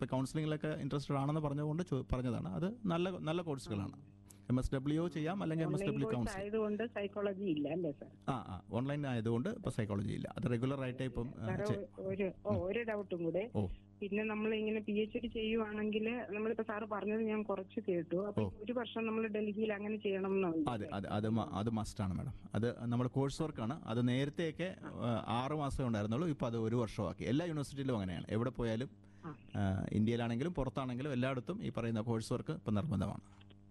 കൗൺസിലിങ്ങിലൊക്കെ interested ആണെന്ന് പറഞ്ഞുകൊണ്ട് ചോ- പറഞ്ഞതാണ് അത് നല്ല നല്ല കോഴ്സുകളാണ് എം എസ് ഡബ്ല്യു ചെയ്യാം അല്ലെങ്കിൽ M S online W course counselling ആയതുകൊണ്ട് സൈക്കോളജി ഇല്ല അല്ലേ സാർ ആ ആ ഓൺലൈൻ ആയതുകൊണ്ട് ഇപ്പോൾ സൈക്കോളജി ഇല്ല അത് റെഗുലർ ആയിട്ട് ഇപ്പം ആ, സാറ് ചെ- ഒരു ഓ, ഒരു ഡൗട്ടും കൂടെ ഓ പിന്നെ നമ്മൾ ഇങ്ങനെ പി എച്ച് ഡി ചെയ്യുവാണെങ്കിൽ നമ്മളിപ്പോ സാറ് പറഞ്ഞത് ഞാൻ കുറച്ച് കേട്ടു അപ്പൊ ഒരു വർഷം നമ്മൾ ഡൽഹിയിൽ അങ്ങനെ ചെയ്യണം എന്നുണ്ട് അതെ അതെ അത് മ- അത് മസ്റ്റാണ് മാഡം അത് നമ്മുടെ കോഴ്സ് വർക്കാണ് അത് നേരത്തെയൊക്കെ ആ, ആറ് മാസമേ ഉണ്ടായിരുന്നുള്ളൂ ഇപ്പോൾ അത് ഒരു വർഷമാക്കി എല്ലാ യൂണിവേഴ്സിറ്റിയിലും അങ്ങനെയാണ് എവിടെ പോയാലും ആ. ആ, ഇന്ത്യയിലാണെങ്കിലും പുറത്താണെങ്കിലും എല്ലായിടത്തും ഈ പറയുന്ന കോഴ്സ് വർക്ക് ഇപ്പം നിർബന്ധമാണ്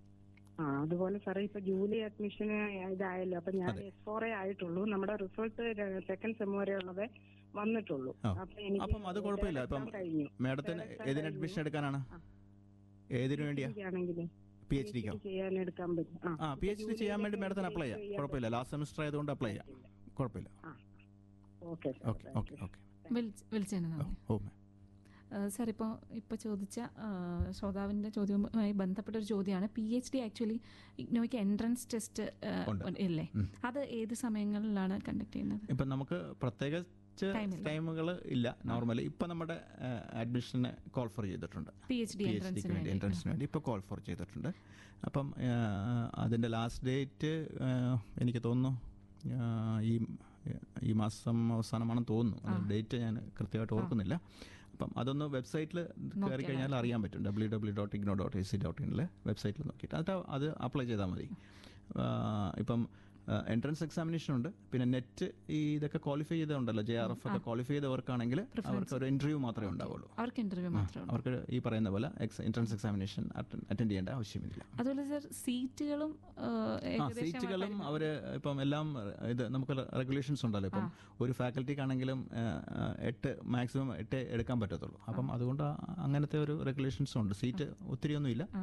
ആ അതുപോലെ സാറേ ഇപ്പൊ ജൂലൈ അഡ്മിഷന് ഇതായല്ലോ അപ്പൊ ഞാൻ എസ് ഫോർ എ ആയിട്ടുള്ളൂ നമ്മുടെ റിസൾട്ട് സെക്കൻഡ് സെം വരെ ഉള്ളത് വന്നിട്ടുള്ളൂ ആ. അപ്പൊ എനിക്ക് അപ്പം അത് കുഴപ്പമില്ല ഇപ്പം exam കഴിഞ്ഞു മാഡത്തിന് ഏതിന് അഡ്മിഷൻ എടുക്കാനാണ് ഏതിനു വേണ്ടിയാ ആണെങ്കിൽ പി എച്ച് ഡിക്കോ ചെയ്യാൻ എടുക്കാൻ പറ്റും ആ പി എച്ച് ഡി ചെയ്യാൻ വേണ്ടി മാഡത്തിന് അപ്ലൈ ചെയ്യാം കുഴപ്പമില്ല ലാസ്റ്റ് സെമിസ്റ്റർ ആയതുകൊണ്ട് അപ്ലൈ ചെയ്യാം കുഴപ്പമില്ല ആ ഓക്കെ ഓക്കെ ഓക്കെ ഓക്കെ വിളിച്ചതിന് ഓ നന്ദി ഓ മാം സാർ ഇപ്പോൾ ഇപ്പോൾ ചോദിച്ച ആ, ശ്രോതാവിൻ്റെ ചോദ്യവുമായി ബന്ധപ്പെട്ട ഒരു ചോദ്യമാണ് പി എച്ച് ഡി ആക്ച്വലി ഇഗ്നോയ്ക്ക് എൻട്രൻസ് ടെസ്റ്റ് ഉണ്ട്. ഇല്ലേ അത് ഏത് സമയങ്ങളിലാണ് കണ്ടക്ട് ചെയ്യുന്നത് ഇപ്പം നമുക്ക് പ്രത്യേകിച്ച് Time ടൈമുകൾ ഇല്ല നോർമലി ഇപ്പം നമ്മുടെ അഡ്മിഷന് കോൾ ഫോർ ചെയ്തിട്ടുണ്ട് P H D P H ഡിക്ക് വേണ്ടി എൻട്രൻസിന് വേണ്ടി ഇപ്പോൾ കോൾ ഫോർ ചെയ്തിട്ടുണ്ട് അപ്പം ആ, അതിൻ്റെ ലാസ്റ്റ് ഡേറ്റ് എനിക്ക് തോന്നുന്നു ആ, ഈ ഈ മാസം അവസാനമാണെന്ന് തോന്നുന്നു ഡേറ്റ് ഞാൻ കൃത്യമായിട്ട് ഓർക്കുന്നില്ല അപ്പം അതൊന്ന് വെബ്സൈറ്റിൽ കയറി കഴിഞ്ഞാൽ അറിയാൻ പറ്റും W W dot IGNOU dot A C dot ഇനിൽ വെബ്സൈറ്റിൽ നോക്കിയിട്ട് അത് അത് അപ്ലൈ ചെയ്താൽ മതി ആ, ഇപ്പം എൻട്രൻസ് എക്സാമിനേഷൻ ഉണ്ട് പിന്നെ നെറ്റ് ഈ ഇതൊക്കെ ക്വാളിഫൈ ചെയ്തുണ്ടല്ലോ ജെ ആർ എഫ് ഒക്കെ ക്വാളിഫൈ ചെയ്തവർക്കാണെങ്കിൽ അവർക്ക് ഒരു ഇന്റർവ്യൂ മാത്രമേ ഉണ്ടാവുള്ളൂ അവർക്ക് ഇന്റർവ്യൂ മാത്രമേ ഉള്ളൂ അവർക്ക് ഈ പറയുന്ന പോലെ എൻട്രൻസ് എക്സാമിനേഷൻ അറ്റൻഡ് ചെയ്യേണ്ട ആവശ്യമില്ല അതുപോലെ സാർ സീറ്റുകളും ആ, ആ ഏകദേശം സീറ്റുകളും അവർ ഇപ്പം എല്ലാം ഇത് നമുക്ക് റെഗുലേഷൻസ് ഉണ്ടല്ലോ ഇപ്പം ഒരു ഫാക്കൽറ്റിക്കാണെങ്കിലും ആ, ആ, എട്ട് മാക്സിമം എട്ട് എടുക്കാൻ പറ്റത്തുള്ളൂ അപ്പം അതുകൊണ്ട് ആ- അങ്ങനത്തെ ഒരു റെഗുലേഷൻസ് ഉണ്ട് സീറ്റ് ഒത്തിരി ഒന്നുമില്ല ആ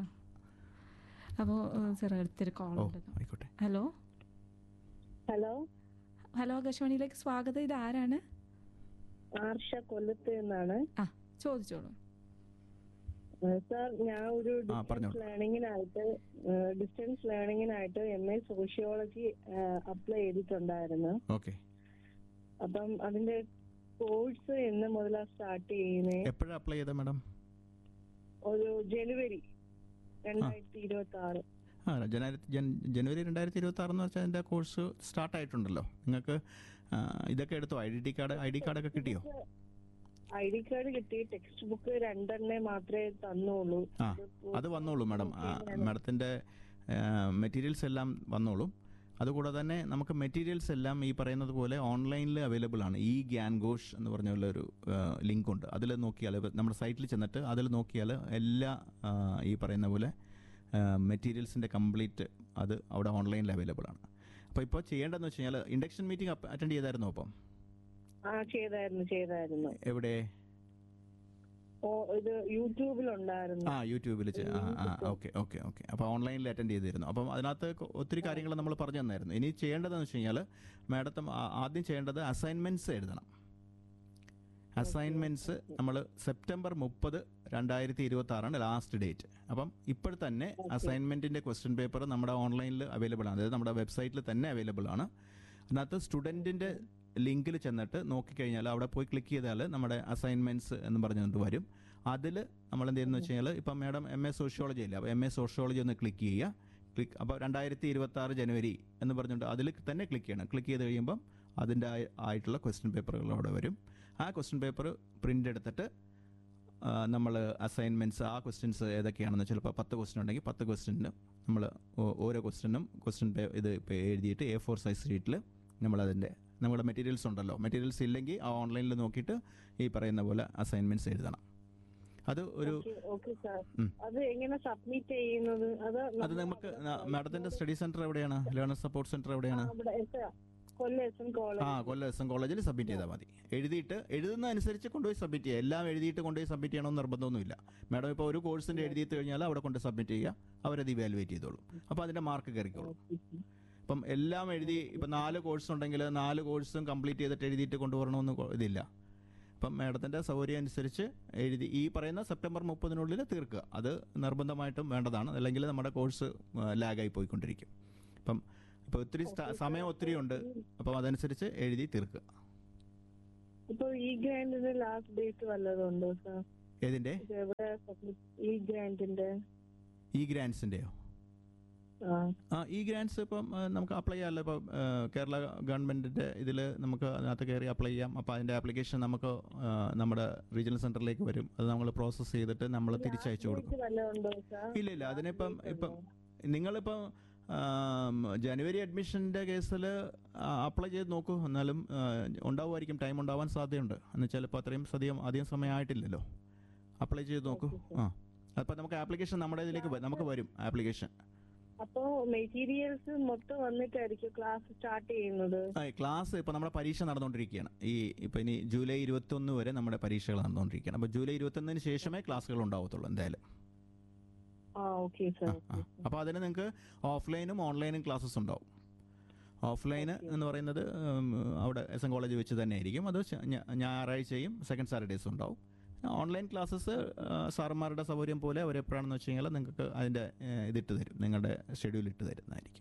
അപ്പോൾ സാർ അടുത്തൊരു കോൾ ഓ ഉണ്ട് ആയിക്കോട്ടെ ഹലോ ഹലോ ഹലോ ആകാശവാണിയിലേക്ക് സ്വാഗതം ഇത് ആരാണ് ആർഷ കൊല്ലത്ത് നിന്നാണ് ആ ചോദിച്ചോളൂ ഏഹ് സാർ ഞാൻ ഒരു ആ, പറഞ്ഞോളൂ. ഡിസ്റ്റൻസ് ലേണിങ്ങിനായിട്ട് ഡിസ്റ്റൻസ് ലേണിങ്ങിനായിട്ട് എം എ സോഷ്യോളജി അപ്ലൈ ചെയ്തിട്ടുണ്ടായിരുന്നു ഓക്കെ അപ്പം അതിന്റെ കോഴ്സ് എന്ന് മുതലാ സ്റ്റാർട്ട് ചെയ്യുന്നത് എപ്പോഴാണ് അപ്ലൈ ചെയ്തത് മാഡം ഒരു ജനുവരി രണ്ടായിരത്തി ഇരുപത്തി ആറ് ആ ജനുവരി ജൻ- ജനുവരി രണ്ടായിരത്തി ഇരുപത്തി ആറെന്ന് വെച്ചാൽ അതിൻ്റെ കോഴ്സ് സ്റ്റാർട്ട് ആയിട്ടുണ്ടല്ലോ നിങ്ങൾക്ക് ആ, ഇതൊക്കെ എടുത്തോ I D card I D കാർഡൊക്കെ കിട്ടിയോ ഐ ഡി കാർഡ് കിട്ടി ടെക്സ്റ്റ് ബുക്ക് രണ്ടെണ്ണേ മാത്രമേ തന്നുള്ളൂ ആ അത് വന്നോളൂ മാഡം ആ, മാഡത്തിൻ്റെ മെറ്റീരിയൽസ് എല്ലാം വന്നോളും അതുകൂടാതെ തന്നെ നമുക്ക് മെറ്റീരിയൽസ് എല്ലാം ഈ പറയുന്നത് പോലെ ഓൺലൈനിൽ അവൈലബിൾ ആണ് ഈ ഗ്യാൻ ഘോഷ് എന്ന് പറഞ്ഞ പോലെ ഒരു ലിങ്ക് ഉണ്ട് അതിൽ നോക്കിയാൽ നമ്മുടെ സൈറ്റിൽ ചെന്നിട്ട് അതിൽ നോക്കിയാൽ എല്ലാ ആ, ഈ പറയുന്ന പോലെ മെറ്റീരിയൽസിൻ്റെ കംപ്ലീറ്റ് അത് അവിടെ ഓൺലൈനിൽ അവൈലബിൾ ആണ് അപ്പോൾ ഇപ്പോൾ ചെയ്യേണ്ടതെന്ന് വെച്ച് കഴിഞ്ഞാൽ ഇൻഡക്ഷൻ മീറ്റിംഗ് അറ്റൻഡ് ചെയ്തായിരുന്നോ അപ്പം ആ ചെയ്തായിരുന്നു ചെയ്തായിരുന്നു എവിടെ ഓ ഇത് യൂട്യൂബിലുണ്ടായിരുന്നു ആ യൂട്യൂബിൽ ആ ആ ഓക്കെ ഓക്കെ ഓക്കെ അപ്പോൾ ഓൺലൈനിൽ അറ്റൻഡ് ചെയ്തിരുന്നു അപ്പം അതിനകത്ത് കൊ- ഒത്തിരി കാര്യങ്ങൾ നമ്മൾ പറഞ്ഞു തന്നായിരുന്നു ഇനി ചെയ്യേണ്ടതെന്ന് വെച്ച് കഴിഞ്ഞാൽ മാഡത്തും ആ- ആദ്യം ചെയ്യേണ്ടത് അസൈൻമെൻറ്റ്സ് എഴുതണം അസൈൻമെൻറ്റ്സ് നമ്മൾ സെപ്റ്റംബർ മുപ്പത് രണ്ടായിരത്തി ഇരുപത്തി ആറാണ് ലാസ്റ്റ് ഡേറ്റ് അപ്പം ഇപ്പോൾ തന്നെ അസൈൻമെൻറ്റിൻ്റെ ക്വസ്റ്റ്യൻ പേപ്പർ നമ്മുടെ ഓൺലൈനിൽ അവൈലബിൾ ആണ് അതായത് നമ്മുടെ വെബ്സൈറ്റിൽ തന്നെ അവൈലബിൾ ആണ് അതിനകത്ത് സ്റ്റുഡൻറ്റിൻ്റെ ലിങ്കിൽ ചെന്നിട്ട് നോക്കിക്കഴിഞ്ഞാൽ അവിടെ പോയി ക്ലിക്ക് ചെയ്താൽ നമ്മുടെ അസൈൻമെൻറ്റ്സ് എന്ന് പറഞ്ഞുകൊണ്ട് വരും അതിൽ നമ്മൾ എന്ത് ചെയ്യുന്നത് വെച്ച് കഴിഞ്ഞാൽ ഇപ്പം മാഡം എം എ സോഷ്യോളജി അല്ലേ അപ്പോൾ എം എ സോഷ്യോളജി ഒന്ന് ക്ലിക്ക് ചെയ്യുക ക്ലിക്ക് അപ്പോൾ രണ്ടായിരത്തി ഇരുപത്തി ആറ് ജനുവരി എന്ന് പറഞ്ഞുകൊണ്ട് അതിൽ തന്നെ ക്ലിക്ക് ചെയ്യണം ക്ലിക്ക് ചെയ്ത് കഴിയുമ്പം അതിൻ്റെ ആയി- ആയിട്ടുള്ള ക്വസ്റ്റ്യൻ പേപ്പറുകൾ അവിടെ വരും ആ ക്വസ്റ്റ്യൻ പേപ്പർ പ്രിൻ്റ് എടുത്തിട്ട് നമ്മൾ അസൈൻമെൻറ്റ്സ് ആ ക്വസ്റ്റ്യൻസ് ഏതൊക്കെയാണെന്ന് ചിലപ്പോൾ പത്ത് ക്വസ്റ്റ്യൻ ഉണ്ടെങ്കിൽ പത്ത് ക്വസ്റ്റ്യനും നമ്മൾ ഓരോ ക്വസ്റ്റ്യനും ക്വസ്റ്റ്യൻ ഇത് ഇപ്പോൾ എഴുതിയിട്ട് എ ഫോർ സൈസ് ഷീറ്റിൽ നമ്മളതിൻ്റെ നമ്മുടെ മെറ്റീരിയൽസ് ഉണ്ടല്ലോ മെറ്റീരിയൽസ് ഇല്ലെങ്കിൽ ആ ഓൺലൈനിൽ നോക്കിയിട്ട് ഈ പറയുന്ന പോലെ അസൈൻമെൻറ്റ്സ് എഴുതണം അത് ഒരു ഓക്കെ സാർ ഉം. അത് എങ്ങനെ സബ്മിറ്റ് ചെയ്യുന്നത് അത് അത് നമുക്ക് മാഡത്തിൻ്റെ സ്റ്റഡി സെൻറ്റർ എവിടെയാണ് ലേണർ സപ്പോർട്ട് സെൻറ്റർ എവിടെയാണ് അവിടെ എസ്- കൊല്ലം എസ് എൻ ആ കോളേജ് കൊല്ലം എസ് എം കോളേജിൽ സബ്മിറ്റ് ചെയ്താൽ മതി എഴുതിയിട്ട് എഴുതുന്ന അനുസരിച്ച് കൊണ്ടുപോയി സബ്മിറ്റ് ചെയ്യുക എല്ലാം എഴുതിയിട്ട് കൊണ്ടുപോയി സബ്മിറ്റ് ചെയ്യണമെന്ന് നിർബന്ധമൊന്നുമില്ല മാഡം ഇപ്പോൾ ഒരു കോഴ്സിൻ്റെ എഴുതിയിട്ട് കഴിഞ്ഞാൽ അവിടെ കൊണ്ട് സബ്മിറ്റ് ചെയ്യുക അവരത് ഇവാലുവേറ്റ് ചെയ്തോളും അപ്പോൾ അതിൻ്റെ മാർക്ക് കയറിക്കോളും ഇപ്പം എല്ലാം എഴുതി ഇപ്പം നാല് കോഴ്സ് ഉണ്ടെങ്കിൽ നാല് കോഴ്സും കംപ്ലീറ്റ് ചെയ്തിട്ട് എഴുതിയിട്ട് കൊണ്ടുവരണമെന്ന് കൊ- ഇതില്ല അപ്പം മാഡത്തിൻ്റെ സൗകര്യം അനുസരിച്ച് എഴുതി ഈ പറയുന്ന സെപ്റ്റംബർ മുപ്പതിനുള്ളിൽ തീർക്കുക അത് നിർബന്ധമായിട്ടും വേണ്ടതാണ് അല്ലെങ്കിൽ നമ്മുടെ കോഴ്സ് ലാഗായി പോയിക്കൊണ്ടിരിക്കും അപ്പം ഇപ്പോൾ ഒത്തിരി സ്റ്റ- സമയം ഒത്തിരി ഉണ്ട് അപ്പം അതനുസരിച്ച് എഴുതി തീർക്കുക ഇപ്പൊ ഈ ഗ്രാൻഡിന് ലാസ്റ്റ് ഡേറ്റ് വല്ലതും ഉണ്ടോ സാർ ഏതിൻ്റെ ഇത് എവിടെ submit- ഈ ഗ്രാൻഡിന്റെ ഇ ഗ്രാൻസിൻ്റെയോ ആ ആ ഇ ഗ്രാൻസ് ഇപ്പം ആ, നമുക്ക് അപ്ലൈ ചെയ്യാമല്ലോ ഇപ്പം ആ, കേരള ഗവൺമെൻറ്റിൻ്റെ ഇതിൽ നമുക്ക് അതിനകത്ത് കയറി അപ്ലൈ ചെയ്യാം അപ്പോൾ അതിൻ്റെ ആപ്ലിക്കേഷൻ നമുക്ക് ആ, നമ്മുടെ റീജിയണൽ സെൻറ്ററിലേക്ക് വരും അത് നമ്മൾ പ്രോസസ്സ് ചെയ്തിട്ട് നമ്മൾ തിരിച്ചയച്ചു കൊടുക്കും ഇത് വല്ലതും ഉണ്ടോ സാർ ഇല്ല ഇല്ല അതിനിപ്പം ഇപ്പം നിങ്ങളിപ്പം ആം, ജനുവരി അഡ്മിഷൻ്റെ കേസിൽ അപ്ലൈ ചെയ്ത് നോക്കൂ എന്നാലും ആ, ഉണ്ടാവുമായിരിക്കും ടൈം ഉണ്ടാവാൻ സാധ്യതയുണ്ട് എന്ന് വെച്ചാൽ ഇപ്പോൾ അത്രയും അധികം അധികം സമയം ആയിട്ടില്ലല്ലോ അപ്ലൈ ചെയ്ത് നോക്കൂ Okay, sir. ആ അപ്പോൾ നമുക്ക് ആപ്ലിക്കേഷൻ നമ്മുടെ ഇതിലേക്ക് വ- നമുക്ക് വരും ആപ്ലിക്കേഷൻ അപ്പോ മെറ്റീരിയൽസ് മൊത്തം വന്നിട്ടായിരിക്കും ക്ലാസ് സ്റ്റാർട്ട് ചെയ്യുന്നത് ക്ലാസ് ഇപ്പോൾ നമ്മുടെ പരീക്ഷ നടന്നുകൊണ്ടിരിക്കുകയാണ് ഈ ഇപ്പോൾ ഇനി ജൂലൈ ഇരുപത്തൊന്ന് വരെ നമ്മുടെ പരീക്ഷകൾ നടന്നുകൊണ്ടിരിക്കുകയാണ് അപ്പോൾ ജൂലൈ ഇരുപത്തൊന്നിന് ശേഷമേ ക്ലാസ്സുകൾ ഉണ്ടാവത്തുള്ളൂ എന്തായാലും ആ ഓക്കെ സാർ ആ, ആ. അപ്പോൾ അതിന് നിങ്ങൾക്ക് ഓഫ്ലൈനും ഓൺലൈനും ക്ലാസ്സസ് ഉണ്ടാവും ഓഫ്ലൈൻ Okay. എന്ന് പറയുന്നത് ഉം, അവിടെ എസ് എൻ കോളേജ് വെച്ച് തന്നെ ആയിരിക്കും അത് ശ- ഞാ- ഞായറാഴ്ചയും സെക്കൻഡ് സാറ്റർഡേസും ഉണ്ടാവും ഓൺലൈൻ ക്ലാസ്സസ് സാറന്മാരുടെ സൗകര്യം പോലെ അവരെപ്പോഴാണെന്ന് വെച്ച് കഴിഞ്ഞാൽ നിങ്ങൾക്ക് അതിൻ്റെ ഏഹ്, ഇതിട്ട് തരും നിങ്ങളുടെ ഷെഡ്യൂൾ ഇട്ട് തരുന്നതായിരിക്കും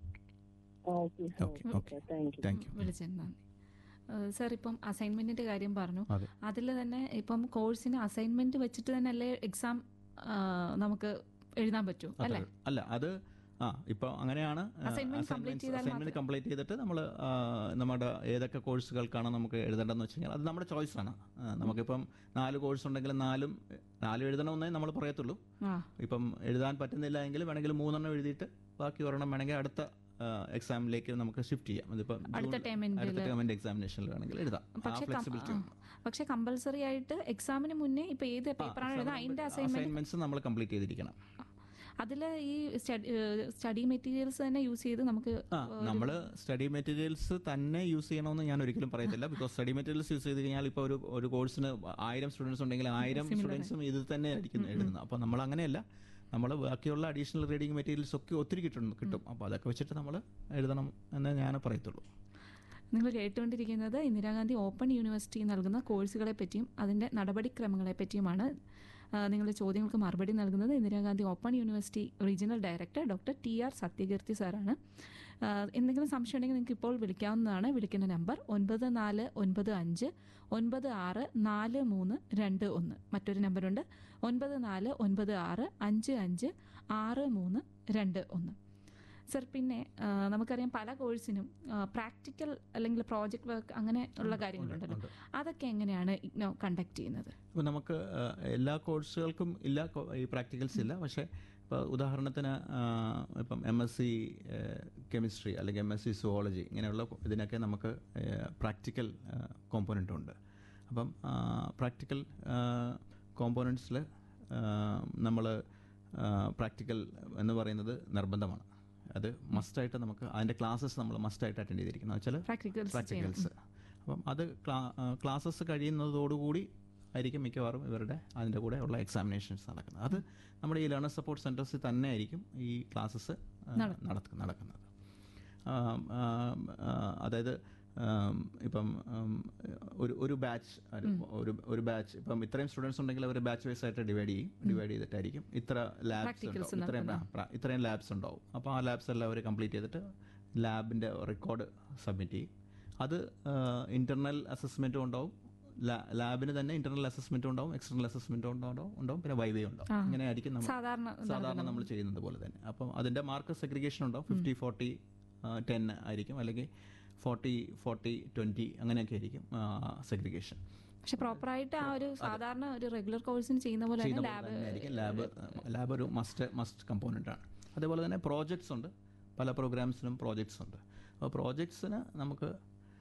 okay sir Okay, okay thank you thank you വിളിച്ചതിന് നന്ദി ഏഹ് സാർ ഇപ്പം അസൈൻമെന്റിന്റെ കാര്യം പറഞ്ഞു അതെ. അതിൽ തന്നെ ഇപ്പം കോഴ്സിന് അസൈൻമെന്റ് വെച്ചിട്ട് തന്നെ അല്ലേ എക്സാം നമുക്ക് എഴുതാൻ പറ്റൂ അല്ലേ അല്ല അത് ആ ഇപ്പോൾ അങ്ങനെയാണ് Assignment complete ചെയ്താൽ അസൈൻമെന്റ് മാത്രം- കംപ്ലീറ്റ് ചെയ്തിട്ട് നമ്മൾ നമ്മുടെ ഏതൊക്കെ കോഴ്സുകൾക്കാണ് നമുക്ക് എഴുതേണ്ടതെന്ന് വെച്ച് കഴിഞ്ഞാൽ അത് നമ്മുടെ ചോയ്സാണ് നമുക്കിപ്പം നാല് കോഴ്സ് ഉണ്ടെങ്കിൽ നാലും നാലും എഴുതണമെന്നേ നമ്മൾ പറയത്തുള്ളൂ ആ ഇപ്പം എഴുതാൻ പറ്റുന്നില്ല എങ്കിൽ വേണമെങ്കിൽ മൂന്നെണ്ണം എഴുതിയിട്ട് ബാക്കി ഒരെണ്ണം വേണമെങ്കിൽ അടുത്ത എക്സാമിലേക്ക് നമുക്ക് ഷിഫ്റ്റ് ചെയ്യാം ഇതിപ്പം അടുത്ത ജൂൺ- ടൈമിൽ അടുത്ത ഗവൺമെന്റ് എക്സാമിനേഷനിൽ വേണമെങ്കിൽ എഴുതാം ആ പക്ഷെ കം- ഫ്ലെക്സിബിലിറ്റി ആ. പക്ഷെ കമ്പൽസറി ആയിട്ട് എക്സാമിന് മുന്നേ ഇപ്പൊ ഏത് പേപ്പറാണ് എഴുതുക അതിന്റെ അസൈൻമെന്റ് അസൈൻമെന്റ്സ് നമ്മൾ കംപ്ലീറ്റ് ചെയ്തിരിക്കണം അതിൽ ഈ സ്റ്റഡി മെറ്റീരിയൽസ് തന്നെ യൂസ് ചെയ്ത് നമുക്ക് ആ നമ്മൾ സ്റ്റഡി മെറ്റീരിയൽസ് തന്നെ യൂസ് ചെയ്യണമെന്ന് ഞാൻ ഒരിക്കലും പറയത്തില്ല ബിക്കോസ് സ്റ്റഡി മെറ്റീരിയൽസ് യൂസ് ചെയ്ത് കഴിഞ്ഞാൽ ഇപ്പോൾ ഒരു ഒരു കോഴ്സിന് ആയിരം സ്റ്റുഡൻസ് ഉണ്ടെങ്കിൽ ആയിരം Similar സ്റ്റുഡൻസും ഇത് തന്നെ ആയിരിക്കും എഴുതുന്നത് അപ്പോൾ നമ്മൾ അങ്ങനെയല്ല നമ്മൾ ബാക്കിയുള്ള അഡീഷണൽ റീഡിംഗ് മെറ്റീരിയൽസ് ഒക്കെ ഒത്തിരി കിട്ടും കിട്ടും അപ്പോൾ അതൊക്കെ വെച്ചിട്ട് നമ്മൾ എഴുതണം എന്നേ ഞാൻ പറയത്തുള്ളൂ നിങ്ങൾ കേട്ടുകൊണ്ടിരിക്കുന്നത് ഇന്ദിരാഗാന്ധി ഓപ്പൺ യൂണിവേഴ്സിറ്റി നൽകുന്ന കോഴ്സുകളെ പറ്റിയും അതിൻ്റെ നടപടിക്രമങ്ങളെ പറ്റിയുമാണ് ആ, നിങ്ങളുടെ ചോദ്യങ്ങൾക്ക് മറുപടി നൽകുന്നത് Indira Gandhi Open University regional director doctor T R Sathyakeerthi സാറാണ് ആ, എന്തെങ്കിലും സംശയം ഉണ്ടെങ്കിൽ നിങ്ങൾക്ക് ഇപ്പോൾ വിളിക്കാവുന്നതാണ് വിളിക്കുന്ന നമ്പർ ഒൻപത് നാല് ഒൻപത് അഞ്ച് ഒൻപത് ആറ് നാല് മൂന്ന് രണ്ട് ഒന്ന് മറ്റൊരു നമ്പറുണ്ട് ഒൻപത് നാല് ഒൻപത് ആറ് അഞ്ച് അഞ്ച് ആറ് മൂന്ന് രണ്ട് ഒന്ന് സർ പിന്നെ ആ, നമുക്കറിയാം പല കോഴ്സിനും പ്രാക്ടിക്കൽ അല്ലെങ്കിൽ പ്രോജക്റ്റ് വർക്ക് അങ്ങനെ ഉള്ള കാര്യങ്ങളുണ്ടല്ലോ ഉണ്ട്. അതൊക്കെ എങ്ങനെയാണ് ഇഗ്നോ കണ്ടക്ട് ചെയ്യുന്നത് ഇപ്പോൾ നമുക്ക് ആ, എല്ലാ കോഴ്സുകൾക്കും ഇല്ല കോ- ഈ പ്രാക്ടിക്കൽസ് ഇല്ല പക്ഷേ ഇപ്പോൾ ഉദാഹരണത്തിന് ആ, ഇപ്പം എം എസ് സി കെമിസ്ട്രി അല്ലെങ്കിൽ എം എസ് സി സുവോളജി ഇങ്ങനെയുള്ള കൊ- ഇതിനൊക്കെ നമുക്ക് പ്രാക്ടിക്കൽ കോമ്പോണൻ്റ് ഉണ്ട് അപ്പം പ്രാക്ടിക്കൽ കോമ്പോണൻസിൽ നമ്മൾ പ്രാക്ടിക്കൽ എന്ന് പറയുന്നത് നിർബന്ധമാണ് അത് മസ്റ്റായിട്ട് നമുക്ക് അതിൻ്റെ ക്ലാസ്സസ് നമ്മൾ മസ്റ്റായിട്ട് അറ്റൻഡ് ചെയ്തിരിക്കണം എന്ന് വെച്ചാൽ പ്രാക്ടിക്കൽസ് ചെയ്യണം പ്രാക്ടിക്കൽസ് അപ്പം അത് ക്ലാസ്സസ് കഴിയുന്നതോടുകൂടി ആയിരിക്കും മിക്കവാറും ഇവരുടെ അതിൻ്റെ കൂടെ ഉള്ള എക്സാമിനേഷൻസ് നടക്കുന്നത് അത് നമ്മുടെ ഈ ലേണർ സപ്പോർട്ട് സെൻറ്റേഴ്സിൽ തന്നെ ആയിരിക്കും ഈ ക്ലാസ്സസ് നടക്കും. നടക്കുന്നത് ആം, ആം, ആ, അതായത് ആം, ഇപ്പം ആം, ഒരു ഒരു ബാച്ച് ഒരു ഒരു ബാച്ച് ഇപ്പം ഇത്രയും സ്റ്റുഡൻസ് ഉണ്ടെങ്കിൽ അവർ ബാച്ച് വൈസ് ആയിട്ട് ഡിവൈഡ് ചെയ്യും ഡിവൈഡ് ചെയ്തിട്ടായിരിക്കും ഇത്ര ലാബ്സ് Practicals ഉണ്ടാവും ഇത്രയും ആ, പ്ര- ഇത്രയും ലാബ്സ് ഉണ്ടാവും അപ്പോൾ ആ ലാബ്സ് എല്ലാം അവർ കംപ്ലീറ്റ് ചെയ്തിട്ട് ലാബിൻ്റെ റെക്കോർഡ് സബ്മിറ്റ് ചെയ്യും അത് ഇന്റർണൽ അസസ്മെൻറ്റും ഉണ്ടാവും ലാബിന് തന്നെ ഇന്റർണൽ അസസ്മെൻറ്റും ഉണ്ടാവും എക്സ്റ്റർണൽ അസസ്മെൻറ്റും ഉണ്ടാവും ഉണ്ടാവും പിന്നെ വൈവേ ഉണ്ടാവും ആ. ഇങ്ങനെ ആയിരിക്കും നമ്മൾ സാധാരണ സാധാരണ നമ്മൾ ചെയ്യുന്നത് പോലെ തന്നെ അപ്പം അതിൻ്റെ മാർക്ക് സെഗ്രിഗേഷൻ ഉണ്ടാവും ഫിഫ്റ്റി ഫോർട്ടി ടെൻ ആയിരിക്കും അല്ലെങ്കിൽ ഫോർട്ടി ഫോർട്ടി ട്വൻറ്റി അങ്ങനെയൊക്കെ ആയിരിക്കും സെഗ്രിഗേഷൻ പക്ഷെ പ്രോപ്പറായിട്ട് ആ ഒരു സാധാരണ ഒരു റെഗുലർ കോഴ്സിന് ചെയ്യുന്ന പോലെ തന്നെ ചെയ്യുന്ന ലാബ് പോലെ തന്നെ ആയിരിക്കും ലാബ് ലാബ് ഒരു മസ്റ്റ് മസ്റ്റ് കമ്പോണൻ്റ് ആണ് അതേപോലെ തന്നെ പ്രോജക്ട്സ് ഉണ്ട് പല പ്രോഗ്രാംസിനും പ്രോജക്ട്സ് ഉണ്ട് അപ്പോൾ പ്രോജക്ട്സിന് നമുക്ക്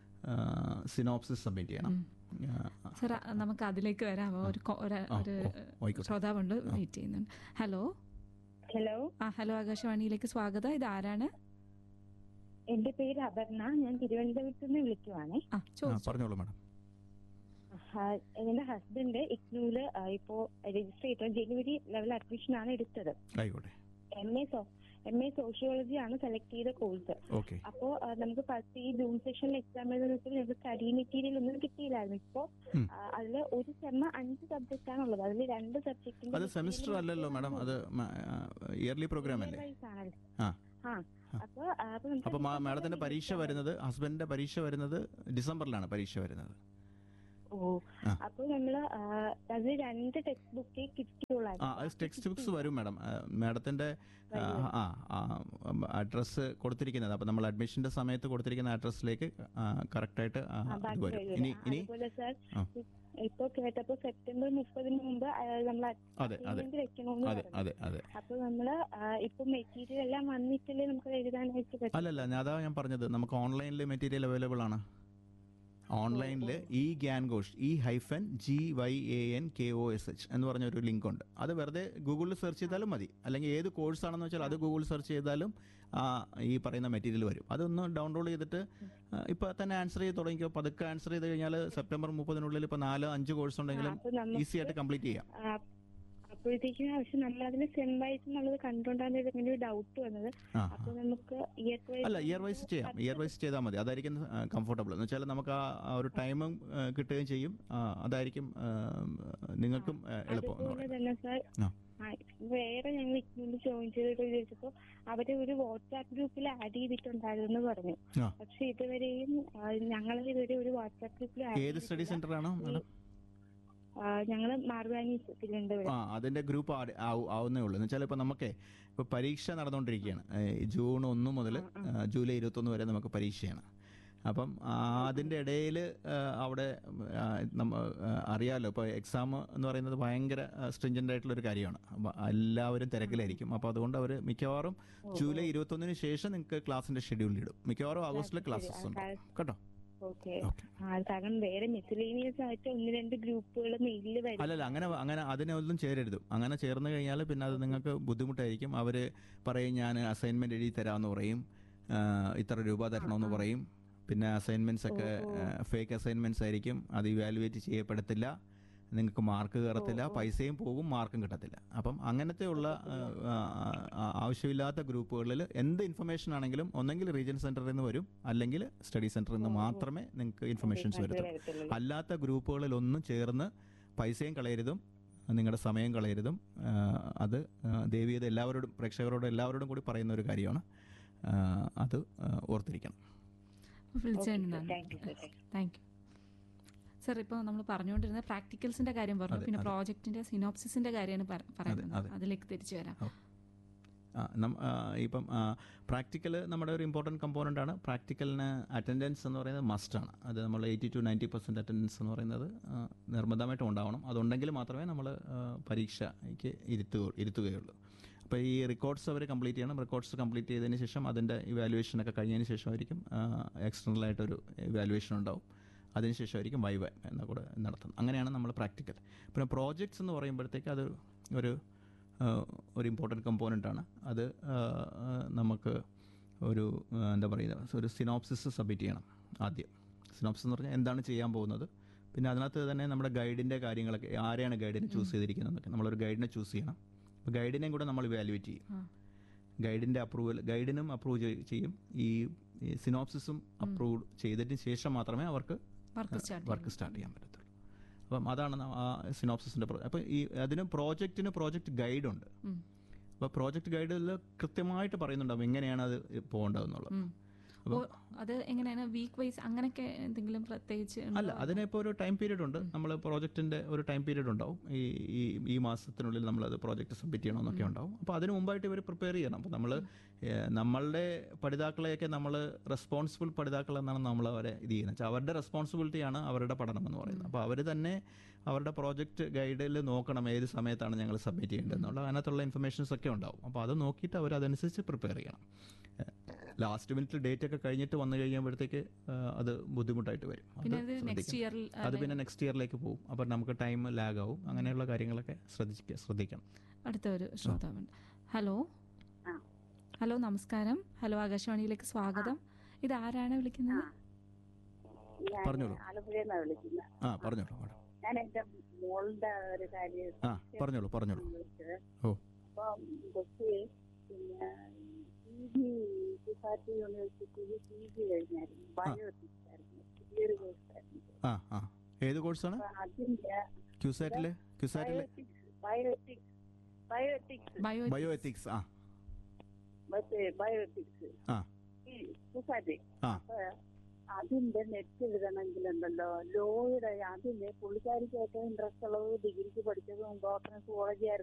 സിനോപ്സിസ് സബ്മിറ്റ് ചെയ്യണം ആ, സർ നമുക്ക് അതിലേക്ക് വരാമോ ഒരു കൊ- ഒരു ആ, ഒരു ഓ, ആയിക്കോട്ടെ. ശ്രോതാവുണ്ട് വെയിറ്റ് ചെയ്യുന്നുണ്ട് ഹലോ ഹലോ ആ ഹലോ ആകാശവാണിയിലേക്ക് സ്വാഗതം ഇത് ആരാണ് എന്റെ പേര് അപർണ ഞാൻ തിരുവനന്തപുരത്ത് നിന്ന് വിളിക്കുവാണേ ആ ആ, ചോദിച്ചു പറഞ്ഞോളൂ മാഡം ഹ- എന്റെ ഹസ്ബൻഡ് ഇഗ്നൂല് ആ, ഇപ്പോ രജിസ്റ്റർ ചെയ്ത ജനുവരി ലെവൽ അഡ്മിഷൻ ആണ് എടുത്തത് ആയിക്കോട്ടെ M A M A sociology ആണ് സെലക്ട് ചെയ്ത കോഴ്സ് ഓക്കെ അപ്പോ ആ, നമുക്ക് ഫസ്റ്റ് ഈ ജൂൺ സെഷനിൽ എക്സാം എഴുതുന്നപ്പോൾ ഞങ്ങൾക്ക് സ്റ്റഡി മെറ്റീരിയൽ ഒന്നും കിട്ടിയില്ലായിരുന്നു ഇപ്പോ ഉം. ആ, അതില് ഒരു സെമ്മ അഞ്ച് സബ്ജക്റ്റ് ആണുള്ളത് അതിൽ രണ്ട് സബ്ജക്റ്റിന്റെ അത് സെമിസ്റ്റർ അല്ലല്ലോ മാഡം അത് ഇയർലി പ്രോഗ്രാം അല്ലേ ആ. ആ അപ്പൊ ആ, അപ്പൊ നമുക്ക് അപ്പോൾ മാഡത്തിന്റെ പരീക്ഷ വരുന്നത് ഹസ്ബൻഡിന്റെ പരീക്ഷ വരുന്നത് ഡിസംബറിലാണ് പരീക്ഷ വരുന്നത് ഓ ആ. അപ്പൊ നമ്മള് ആ, അത് രണ്ട് ടെക്സ്റ്റ് ബുക്കേ ആ കിട്ടുള്ളൂ അത് ടെക്സ്റ്റ് ബുക്സ് വരും മാഡം മാഡത്തിൻ്റെ ആ അഡ്രസ്സ് കൊടുത്തിരിക്കുന്നത് അപ്പോൾ നമ്മൾ അഡ്മിഷൻ്റെ സമയത്ത് കൊടുത്തിരിക്കുന്ന അഡ്രസ്സിലേക്ക് കറക്റ്റായിട്ട് ഇത് വരും ഇനി ഇനി അതുപോലെ സാർ ആ. ഇപ്പൊ കേട്ടപ്പോ സെപ്റ്റംബർ മുപ്പതിന് മുമ്പ് നമ്മൾ അതെ അതെ അസൈൻമെന്റ് വെക്കണമെന്ന് അതെ പറഞ്ഞു അതെ അതെ അപ്പൊ നമ്മള് ആ, ഇപ്പൊ മെറ്റീരിയൽ എല്ലാം വന്നിട്ടില്ലേ നമുക്ക് എഴുതാനായിട്ട് പറ്റും അല്ലല്ല ഞാൻ അതാ ഞാൻ പറഞ്ഞത് നമുക്ക് ഓൺലൈനിൽ മെറ്റീരിയൽ അവൈലബിൾ ആണ് ഓൺലൈനിൽ E Gyan Kosh E hyphen G Y A N K O S H എന്ന് പറഞ്ഞ ഒരു ലിങ്ക് ഉണ്ട് അത് വെറുതെ ഗൂഗിളിൽ സെർച്ച് ചെയ്താലും മതി അല്ലെങ്കിൽ ഏത് കോഴ്സ് ആണെന്ന് വെച്ചാൽ അത് ഗൂഗിൾ സെർച്ച് ചെയ്താലും ആ, ഈ പറയുന്ന മെറ്റീരിയൽ വരും അതൊന്ന് ഡൗൺലോഡ് ചെയ്തിട്ട് ആ, ഇപ്പൊ തന്നെ ആൻസർ ചെയ്ത് തുടങ്ങിക്കോ പതുക്കെ ആൻസർ ചെയ്ത് കഴിഞ്ഞാൽ സെപ്റ്റംബർ മുപ്പതിനുള്ളിൽ ഇപ്പൊ നാല് അഞ്ച് കോഴ്സ് ഉണ്ടെങ്കിലും അപ്പൊ നമുക്ക് ഈസി ആയിട്ട് കംപ്ലീറ്റ് ചെയ്യാം ആ, അപ്പോഴത്തേക്കും പക്ഷെ നമ്മൾ അതിൽ സെം വൈസ് എന്നുള്ളത് കണ്ടുകൊണ്ടാണ് ഇങ്ങനെ ഒരു ഡൗട്ട് വന്നത് ആ അപ്പൊ നമുക്ക് ഇയർ വൈസ് അല്ല ഇയർ വൈസ് ചെയ്യാം ഇയർ വൈസ് ചെയ്താൽ മതി അതായിരിക്കും കംഫർട്ടബിൾ എന്ന് വെച്ചാൽ നമുക്ക് ആ ആ ഒരു ടൈമും ആ, കിട്ടുകയും ചെയ്യും ആ, അതായിരിക്കും ആ, നിങ്ങൾക്കും ആ, എളുപ്പം എന്ന് അതുപോലെ പറയുന്നത് തന്നെ സാർ ആ. ആ, വേറെ ഞങ്ങൾ ഇഗ്നോയിൽ ജോയിൻ ചെയ്തിട്ട് വിചാരിച്ചപ്പോ അവരെ ഒരു വാട്സാപ്പ് ഗ്രൂപ്പിൽ ആഡ് ചെയ്തിട്ടുണ്ടായിരുന്നു പറഞ്ഞു ആ. പക്ഷെ ഇതുവരെയും ഞങ്ങൾ ഇതുവരെ ഒരു വാട്സാപ്പ് ഗ്രൂപ്പിൽ ഏത് സ്റ്റഡി സെന്റർ ആണോ മാഡം ഞങ്ങൾ മാർവാനി തിരുവനന്തപുരം ആ അതിന്റെ ഗ്രൂപ്പ് ആവുന്നേ ഉള്ളൂ എന്ന് വെച്ചാൽ ഇപ്പൊ നമുക്കേ ഇപ്പൊ പരീക്ഷ നടന്നുകൊണ്ടിരിക്കുകയാണ് ഏ, ജൂൺ ഒന്ന് മുതൽ ആ, ജൂലൈ ഇരുപത്തൊന്ന് വരെ നമുക്ക് പരീക്ഷയാണ് അപ്പം ആ, അതിന്റെ ഇടയിൽ അവിടെ ആ, നമ്മ ആ, അറിയാലോ ഇപ്പോൾ എക്സാം എന്ന് പറയുന്നത് ഭയങ്കര സ്ട്രിഞ്ചൻ്റ് ആയിട്ടുള്ള ഒരു കാര്യമാണ് അപ്പം എല്ലാവരും തിരക്കിലായിരിക്കും അപ്പോൾ അതുകൊണ്ട് അവർ മിക്കവാറും ജൂലൈ ഇരുപത്തൊന്നിന് ശേഷം നിങ്ങൾക്ക് ക്ലാസ്സിന്റെ ഷെഡ്യൂൾ ഇടും മിക്കവാറും ആഗസ്റ്റിലെ ക്ലാസ്സസ് ഉണ്ട് കേട്ടോ ഓക്കെ ഓക്കെ കാരണം വേറെ മിസ്ലേനിയസ് ആയിട്ട് ഒന്ന് രണ്ട് ഗ്രൂപ്പുകൾ മെയിലിൽ വരും അല്ലല്ല അങ്ങനെ അങ്ങനെ അതിനൊന്നും ചേരരുത് അങ്ങനെ ചേർന്ന് കഴിഞ്ഞാൽ പിന്നെ അത് നിങ്ങൾക്ക് ബുദ്ധിമുട്ടായിരിക്കും അവർ പറയും ഞാൻ അസൈൻമെന്റ് എഴുതി തരാമെന്ന് പറയും ആ, ഇത്ര രൂപ തരണമെന്ന് പറയും പിന്നെ അസൈൻമെന്റ്സ് ഒക്കെ ഫേക്ക് അസൈൻമെന്റ്സ് ആയിരിക്കും അത് ഇവാലുവേറ്റ് ചെയ്യപ്പെടത്തില്ല നിങ്ങൾക്ക് മാർക്ക് കയറത്തില്ല പൈസയും പോകും മാർക്കും കിട്ടത്തില്ല അപ്പം അങ്ങനത്തെ ഉള്ള ആ, ആ, ആവശ്യമില്ലാത്ത ഗ്രൂപ്പുകളിൽ എന്ത് ഇൻഫർമേഷൻ ആണെങ്കിലും ഒന്നെങ്കിൽ റീജിയൻ സെന്ററിൽ നിന്ന് വരും അല്ലെങ്കിൽ സ്റ്റഡി സെന്ററിൽ നിന്ന് മാത്രമേ നിങ്ങൾക്ക് ഇൻഫർമേഷൻസ് വരത്തുള്ളൂ വരത്തുള്ളൂ അല്ലാത്ത ഗ്രൂപ്പുകളിലൊന്നും ചേർന്ന് പൈസയും കളയരുതും നിങ്ങളുടെ സമയം കളയരുതും ആ, അത് ആ, ദേവിയത് എല്ലാവരോടും പ്രേക്ഷകരോടും എല്ലാവരോടും കൂടി പറയുന്ന ഒരു കാര്യമാണ് ആ, അത് ആ, ഓർത്തിരിക്കണം വിളിച്ചതിന് താങ്ക് യു നന്ദി താങ്ക് യു സർ ഇപ്പോൾ നമ്മൾ പറഞ്ഞുകൊണ്ടിരുന്ന പ്രാക്ടിക്കൽസിന്റെ കാര്യം പറഞ്ഞു അതെ, പിന്നെ അതെ. പ്രോജക്റ്റിന്റെ സിനോപ്സിസിന്റെ കാര്യമാണ് പറ- പറയുന്നത് അതെ. അതിലേക്ക് തിരിച്ചു വരാം ആ, നം- ആ, ഇപ്പം പ്രാക്ടിക്കൽ നമ്മുടെ ഒരു ഇമ്പോർട്ടൻറ്റ് കമ്പോണൻ്റ് ആണ് പ്രാക്ടിക്കലിന് അറ്റൻഡൻസ് എന്ന് പറയുന്നത് മസ്റ്റാണ് അത് നമ്മൾ eighty to ninety percent attendance എന്ന് പറയുന്നത് ആ, നിർബന്ധമായിട്ടും ഉണ്ടാവണം അതുണ്ടെങ്കിൽ മാത്രമേ നമ്മൾ പരീക്ഷയ്ക്ക് ഇരുത്തുക ഇരുത്തുകയുള്ളൂ അപ്പോൾ ഈ റെക്കോർഡ്സ് അവർ കംപ്ലീറ്റ് ചെയ്യണം റെക്കോർഡ്സ് കംപ്ലീറ്റ് ചെയ്തതിന് ശേഷം അതിൻ്റെ ഇവാലുവേഷൻ ഒക്കെ കഴിഞ്ഞതിന് ശേഷമായിരിക്കും എക്സ്റ്റേണൽ ആയിട്ടൊരു ഇവാലുവേഷൻ ഉണ്ടാവും അതിനുശേഷമായിരിക്കും വൈവ എന്ന കൂടെ നടത്തുന്നത് അങ്ങനെയാണ് നമ്മൾ പ്രാക്ടിക്കൽ പിന്നെ പ്രോജക്ട്സ് എന്ന് പറയുമ്പോഴത്തേക്ക് അത് ഒരു ആ, ഒരു ഇമ്പോർട്ടൻറ്റ് കമ്പോണൻ്റ് ആണ് അത് ആ, ആ, നമുക്ക് ഒരു ആ, എന്താ പറയുക ഒരു സിനോപ്സിസ് സബ്മിറ്റ് ചെയ്യണം ആദ്യം സിനോപ്സിസ് എന്ന് പറഞ്ഞാൽ എന്താണ് ചെയ്യാൻ പോകുന്നത് പിന്നെ അതിനകത്ത് തന്നെ നമ്മുടെ ഗൈഡിൻ്റെ കാര്യങ്ങളൊക്കെ ആരെയാണ് ഗൈഡിനെ ചൂസ് ചെയ്തിരിക്കുന്നതെന്നൊക്കെ നമ്മളൊരു ഗൈഡിനെ ചൂസ് ചെയ്യണം അപ്പോൾ ഗൈഡിനെയും കൂടെ നമ്മൾ ഇവാലുവേറ്റ് ചെയ്യും ആ. ഗൈഡിൻ്റെ അപ്രൂവൽ ഗൈഡിനും അപ്രൂവ് ചെയ്യും ഈ സിനോപ്സിസും അപ്രൂവ് ചെയ്തതിന് ശേഷം മാത്രമേ അവർക്ക് വർക്ക് സ്റ്റാർട്ട് വർക്ക് സ്റ്റാർട്ട് ചെയ്യാൻ പറ്റത്തുള്ളൂ അപ്പം അതാണ് ന- ആ സിനോപ്സിസിൻ്റെ അപ്പോൾ ഈ അതിന് പ്രോജക്റ്റിന് പ്രോജക്റ്റ് ഗൈഡുണ്ട് ഉം. അപ്പോൾ പ്രോജക്റ്റ് ഗൈഡിൽ കൃത്യമായിട്ട് പറയുന്നുണ്ടാവും എങ്ങനെയാണ് അത് പോകേണ്ടതെന്നുള്ളത് ഉം. അപ്പം ഓ, അത് എങ്ങനെയാണ് വീക്ക് വൈസ് അങ്ങനെയൊക്കെ എന്തെങ്കിലും പ്രത്യേകിച്ച് ഉണ്ടോ? അല്ല അതിനിപ്പോൾ ഒരു ടൈം പീരീഡ് ഉണ്ട് നമ്മൾ പ്രോജക്റ്റിൻ്റെ ഒരു ടൈം പീരീഡ് ഉണ്ടാവും ഈ ഈ ഈ മാസത്തിനുള്ളിൽ നമ്മളത് പ്രോജക്റ്റ് സബ്മിറ്റ് ചെയ്യണമെന്നൊക്കെ ഉണ്ടാവും അപ്പോൾ അതിന് മുമ്പായിട്ട് ഇവർ പ്രിപ്പയർ ചെയ്യണം അപ്പോൾ നമ്മൾ നമ്മളുടെ പഠിതാക്കളെയൊക്കെ നമ്മൾ റെസ്പോൺസിബിൾ പഠിതാക്കൾ എന്നാണ് നമ്മൾ അവരെ ഇത് ചെയ്യുന്നത് വെച്ചാൽ അവരുടെ റെസ്പോൺസിബിലിറ്റിയാണ് അവരുടെ പഠനം എന്ന് പറയുന്നത് അപ്പോൾ അവർ തന്നെ അവരുടെ പ്രോജക്റ്റ് ഗൈഡിൽ നോക്കണം ഏത് സമയത്താണ് ഞങ്ങൾ സബ്മിറ്റ് ചെയ്യേണ്ടതെന്നുള്ള അതിനകത്തുള്ള ഇൻഫർമേഷൻസ് ഒക്കെ ഉണ്ടാവും അപ്പോൾ അത് നോക്കിയിട്ട് അവർ അതനുസരിച്ച് പ്രിപ്പയർ ചെയ്യണം ലാസ്റ്റ് മിനിറ്റ് ഡേറ്റ് ഒക്കെ കഴിഞ്ഞിട്ട് വന്നു കഴിയുമ്പോഴത്തേക്ക് ആ, അത് ബുദ്ധിമുട്ടായിട്ട് വരും അത് പിന്നെ അത് നെക്സ്റ്റ് ശ്രദ്ധിക്കണം. ഇയറിൽ അത് പിന്നെ നെക്സ്റ്റ് ഇയറിലേക്ക് പോകും അപ്പോൾ നമുക്ക് ടൈം ലാഗ് ആവും അങ്ങനെയുള്ള കാര്യങ്ങളൊക്കെ ശ്രദ്ധിക്കുക ശ്രദ്ധിക്കണം അടുത്ത ഒരു ശ്രോതാവുണ്ട് ഹലോ ആ. ഹലോ നമസ്കാരം ഹലോ ആകാശവാണിയിലേക്ക് സ്വാഗതം ഇത് ആരാണ് വിളിക്കുന്നത് ഞാൻ പറഞ്ഞോളൂ. ആലപ്പുഴയിൽ നിന്നാണ് വിളിക്കുന്നത് ആ പറഞ്ഞോളൂ മാഡം ഞാൻ എന്റെ മോളുടെ ഒരു കാര്യം ആ പറഞ്ഞോളൂ പറഞ്ഞോളൂ വിളിച്ചത് ഓ. അപ്പം കൊച്ചി പിന്നെ പി ജി ഗുവാഹത്തി യൂണിവേഴ്സിറ്റിയിൽ പി ജി കഴിഞ്ഞായിരുന്നു ബയോട്ടിക്സ് ആയിരുന്നു പുതിയൊരു കോഴ്സായിരുന്നു ആ ആ ഏത് കോഴ്സാണ് അപ്പൊ അതിന്റെ ക്യൂസാറ്റിലെ ക്യൂസാറ്റിലെ bioethics bioethics bio bio ethics ആ മറ്റേ ബയോട്ടിക്സ് ആ. ഈ ഗുവാഹത്തി ആ. അപ്പൊ അതിന്റെ നെറ്റ് എഴുതണമെങ്കിലുണ്ടല്ലോ ലോയുടെ അതിന് പുള്ളിക്കാരിക്ക് ഏറ്റവും ഇൻട്രസ്റ്റ് ഉള്ളത് ഡിഗ്രിക്ക് പഠിച്ചതും ഡോക്ടർ സുവോളജി ആയിരുന്നു